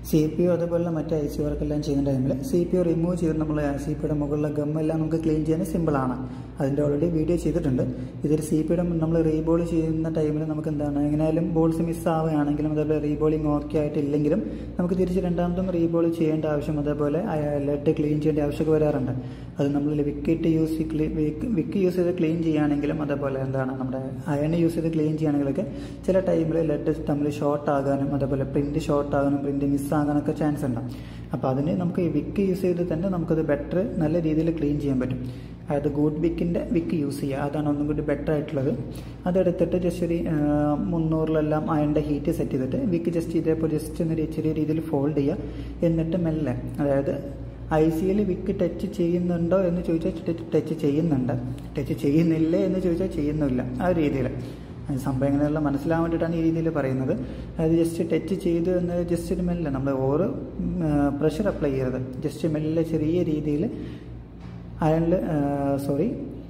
C P U അതുപോലെ മറ്റേ I C വർക്കെല്ലാം ചെയ്യുന്ന ടൈമിൽ സി പി യു റിമൂവ് ചെയ്ത് നമ്മൾ സി പിയുടെ മുകളിലെ ഗമ്മെല്ലാം നമുക്ക് ക്ലീൻ ചെയ്യാൻ സിമ്പിളാണ് അതിൻ്റെ ഓൾറെഡി വീഡിയോ ചെയ്തിട്ടുണ്ട് ഇതിൽ സി പിയുടെ നമ്മൾ റീബോൾ ചെയ്യുന്ന ടൈമിൽ നമുക്ക് എന്താണ് എങ്ങനെയായാലും ബോൾസ് മിസ് ആവുകയാണെങ്കിലും അതേപോലെ റീബോളിങ് ഓക്കെ ആയിട്ടില്ലെങ്കിലും നമുക്ക് തിരിച്ച് രണ്ടാമതും റീബോൾ ചെയ്യേണ്ട ആവശ്യം അതേപോലെ ലെഡ് ക്ലീൻ ചെയ്യേണ്ട ആവശ്യമൊക്കെ വരാറുണ്ട് അത് നമ്മൾ വിക്കിട്ട് യൂസ് വിക്ക് യൂസ് ചെയ്ത് ക്ലീൻ ചെയ്യുകയാണെങ്കിലും അതേപോലെ എന്താണ് നമ്മുടെ അയൺ യൂസ് ചെയ്ത് ക്ലീൻ ചെയ്യുകയാണെങ്കിലൊക്കെ ചില ടൈമിൽ ലെഡ് തമ്മിൽ ഷോർട്ട് ആകാനും അതേപോലെ പ്രിന്റ് ഷോർട്ട് ആകാനും പ്രിന്റ് മിസ് ആകാനൊക്കെ ചാൻസ് ഉണ്ടാവും അപ്പോൾ അതിന് നമുക്ക് ഈ വിക്ക് യൂസ് ചെയ്ത് തന്നെ നമുക്കത് ബെറ്റർ നല്ല രീതിയിൽ ക്ലീൻ ചെയ്യാൻ പറ്റും അതായത് ഗുഡ് വിക്കിൻ്റെ വിക്ക് യൂസ് ചെയ്യുക അതാണ് ഒന്നും കൂടി ബെറ്റർ ആയിട്ടുള്ളത് അതെടുത്തിട്ട് ജസ്റ്റ് ഒരു മുന്നൂറിലെല്ലാം അയണിൻ്റെ ഹീറ്റ് സെറ്റ് ചെയ്തിട്ട് വിക്ക് ജസ്റ്റ് ഇതേപോലെ ജസ്റ്റ് ഒന്ന് ചെറിയ രീതിയിൽ ഫോൾഡ് ചെയ്യുക എന്നിട്ട് മെല്ലെ അതായത് ഐ സിയിൽ വിക്ക് ടച്ച് ചെയ്യുന്നുണ്ടോ എന്ന് ചോദിച്ചാൽ ടച്ച് ചെയ്യുന്നുണ്ട് ടച്ച് ചെയ്യുന്നില്ലേ എന്ന് ചോദിച്ചാൽ ചെയ്യുന്നില്ല ആ ഒരു രീതിയിൽ സംഭവം എങ്ങനെയുള്ള മനസ്സിലാവാൻ വേണ്ടിയിട്ടാണ് ഈ രീതിയിൽ പറയുന്നത് അതായത് ജസ്റ്റ് ടച്ച് ചെയ്തു എന്ന് ജസ്റ്റ് ഒരു മെല്ലെ നമ്മൾ ഓരോ പ്രഷർ അപ്ലൈ ചെയ്യരുത് ജസ്റ്റ് മെല്ലെ ചെറിയ രീതിയിൽ അയണിൽ സോറി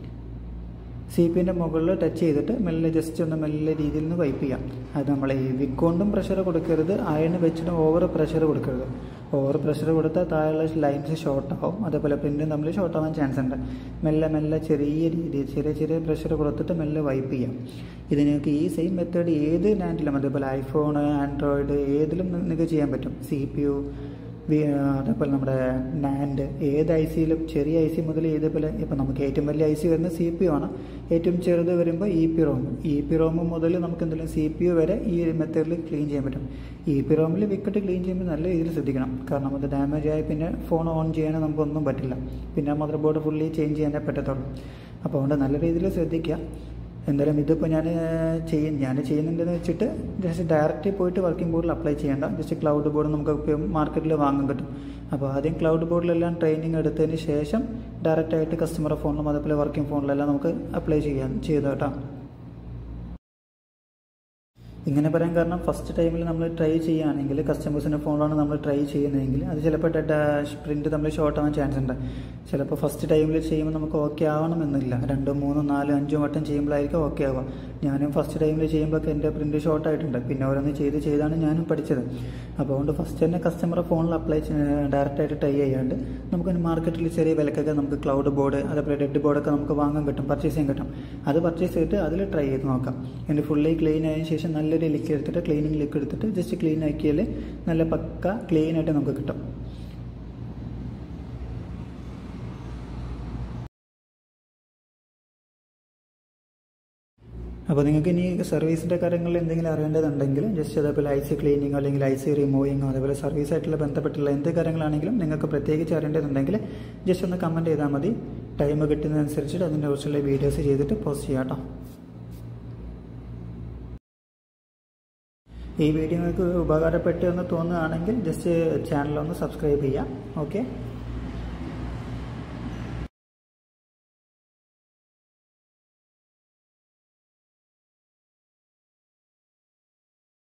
സി പിൻ്റെ മുകളിൽ ടച്ച് ചെയ്തിട്ട് മെല്ലെ ജസ്റ്റ് ഒന്ന് മെല്ലെ രീതിയിൽ നിന്ന് വൈപ്പ് ചെയ്യാം അത് നമ്മൾ ഈ വിക്ക് കൊണ്ടും പ്രഷർ കൊടുക്കരുത് അയണ് വെച്ചിട്ട് ഓവർ പ്രഷർ കൊടുക്കരുത് ഓവർ പ്രഷർ കൊടുത്താൽ താഴെയുള്ള ലൈൻസ് ഷോർട്ട് ആവും അതേപോലെ പ്രിൻറ്റും തമ്മിൽ ഷോർട്ട് ആവാൻ ചാൻസ് ഉണ്ട് മെല്ലെ മെല്ലെ ചെറിയ രീതിയിൽ ചെറിയ ചെറിയ പ്രഷർ കൊടുത്തിട്ട് മെല്ലെ വൈപ്പ് ചെയ്യാം ഇത് നിങ്ങൾക്ക് ഈ സെയിം മെത്തേഡ് ഏത് ലാൻഡിലും അതേപോലെ ഐഫോൺ ആൻഡ്രോയിഡ് ഏതിലും നിങ്ങൾക്ക് ചെയ്യാൻ പറ്റും സി പി യു അതേപോലെ നമ്മുടെ നാൻഡ് ഏത് ഐ സിയിലും ചെറിയ ഐ സി മുതൽ ഏതുപോലെ ഇപ്പം നമുക്ക് ഏറ്റവും വലിയ ഐ സി വരുന്നത് സി പി യു ആണ് ഏറ്റവും ചെറുത് വരുമ്പോൾ E P ROM E P ROM മുതൽ നമുക്ക് എന്തെങ്കിലും സി പി യു വരെ ഈ മെത്തേഡിൽ ക്ലീൻ ചെയ്യാൻ പറ്റും ഇ പി റോമിൽ വിക്കറ്റ് ക്ലീൻ ചെയ്യുമ്പോൾ നല്ല രീതിയിൽ ശ്രദ്ധിക്കണം കാരണം അത് ഡാമേജ് ആയി പിന്നെ ഫോൺ ഓൺ ചെയ്യാൻ നമുക്കൊന്നും പറ്റില്ല പിന്നെ മദർ ബോർഡ് ഫുള്ളി ചേഞ്ച് ചെയ്യാനേ പറ്റത്തുള്ളൂ അപ്പോൾ അതുകൊണ്ട് നല്ല രീതിയിൽ ശ്രദ്ധിക്കുക എന്തായാലും ഇതിപ്പോൾ ഞാൻ ചെയ്യും ഞാൻ ചെയ്യുന്നുണ്ടെന്ന് വെച്ചിട്ട് ജസ്റ്റ് ഡയറക്റ്റ് പോയിട്ട് വർക്കിംഗ് ബോർഡിൽ അപ്ലൈ ചെയ്യേണ്ട ജസ്റ്റ് ക്ലൗഡ് ബോർഡ് നമുക്ക് ഇപ്പോൾ മാർക്കറ്റിൽ വാങ്ങാൻ കിട്ടും അപ്പോൾ ആദ്യം ക്ലൗഡ് ബോർഡിലെല്ലാം ട്രെയിനിങ് എടുത്തതിന് ശേഷം ഡയറക്റ്റ് ആയിട്ട് കസ്റ്റമർ ഫോണിലും അതേപോലെ വർക്കിംഗ് ഫോണിലെല്ലാം നമുക്ക് അപ്ലൈ ചെയ്യാൻ ചെയ്തു കേട്ടോ ഇങ്ങനെ പറയാൻ കാരണം ഫസ്റ്റ് ടൈമിൽ നമ്മൾ ട്രൈ ചെയ്യുകയാണെങ്കിൽ കസ്റ്റമേഴ്സിൻ്റെ ഫോണിലാണ് നമ്മൾ ട്രൈ ചെയ്യുന്നതെങ്കിൽ അത് ചിലപ്പോൾ പ്രിൻറ്റ് തമ്മിൽ ഷോർട്ട് ആവാൻ ചാൻസ് ഉണ്ട് ചിലപ്പോൾ ഫസ്റ്റ് ടൈമിൽ ചെയ്യുമ്പോൾ നമുക്ക് ഓക്കെ ആവണമെന്നില്ല രണ്ടോ മൂന്നോ നാലോ അഞ്ചോ വട്ടം ചെയ്യുമ്പോഴായിരിക്കും ഓക്കെ ആവുക ഞാനും ഫസ്റ്റ് ടൈമിൽ ചെയ്യുമ്പോൾ എൻ്റെ പ്രിൻറ്റ് ഷോർട്ട് ആയിട്ടുണ്ട് പിന്നെ ഓരോന്ന് ചെയ്ത് ചെയ്താണ് ഞാനും പഠിച്ചത് അപ്പോൾ അതുകൊണ്ട് ഫസ്റ്റ് തന്നെ കസ്റ്റമർ ഫോണിൽ അപ്ലൈ ഡയറക്റ്റായിട്ട് ട്രൈ ചെയ്യാണ്ട് നമുക്ക് മാർക്കറ്റിൽ ചെറിയ വിലക്കൊക്കെ നമുക്ക് ക്ലൗഡ് ബോർഡ് അതേപോലെ ഡെഡ് ബോർഡൊക്കെ നമുക്ക് വാങ്ങാൻ കിട്ടും പർച്ചേസ് ചെയ്യാൻ കിട്ടും അത് പർച്ചേസ് ചെയ്തിട്ട് അതിൽ ട്രൈ ചെയ്ത് നോക്കാം എൻ്റെ ഫുള്ളി ക്ലീൻ ആയതിനു ശേഷം നല്ലൊരു ലിക്വിഡ് എടുത്തിട്ട് ക്ലീനിങ് ലിക്വിഡ് എടുത്തിട്ട് ജസ്റ്റ് ക്ലീൻ ആക്കിയാൽ നല്ല പക്ക ക്ലീൻ ആയിട്ട് നമുക്ക് കിട്ടും അപ്പോൾ നിങ്ങൾക്ക് ഇനി സർവീസിൻ്റെ കാര്യങ്ങളിൽ എന്തെങ്കിലും അറിയേണ്ടതുണ്ടെങ്കിൽ ജസ്റ്റ് അതേപോലെ ഐ സി ക്ലീനിങ്ങോ അല്ലെങ്കിൽ ഐ സി റിമൂവിങ്ങോ അതേപോലെ സർവീസായിട്ടുള്ള ബന്ധപ്പെട്ടുള്ള എന്ത് കാര്യങ്ങളാണെങ്കിലും നിങ്ങൾക്ക് പ്രത്യേകിച്ച് അറിയേണ്ടതുണ്ടെങ്കിൽ ജസ്റ്റ് ഒന്ന് കമൻറ്റ് ചെയ്താൽ മതി ടൈം കിട്ടുന്നതനുസരിച്ചിട്ട് അതിൻ്റെ കുറിച്ചുള്ള വീഡിയോസ് ചെയ്തിട്ട് പോസ്റ്റ് ചെയ്യാം കേട്ടോ ഈ വീഡിയോ നിങ്ങൾക്ക് ഉപകാരപ്പെട്ടു എന്ന് തോന്നുകയാണെങ്കിൽ ജസ്റ്റ് ചാനൽ ഒന്ന് സബ്സ്ക്രൈബ് ചെയ്യാം ഓക്കെ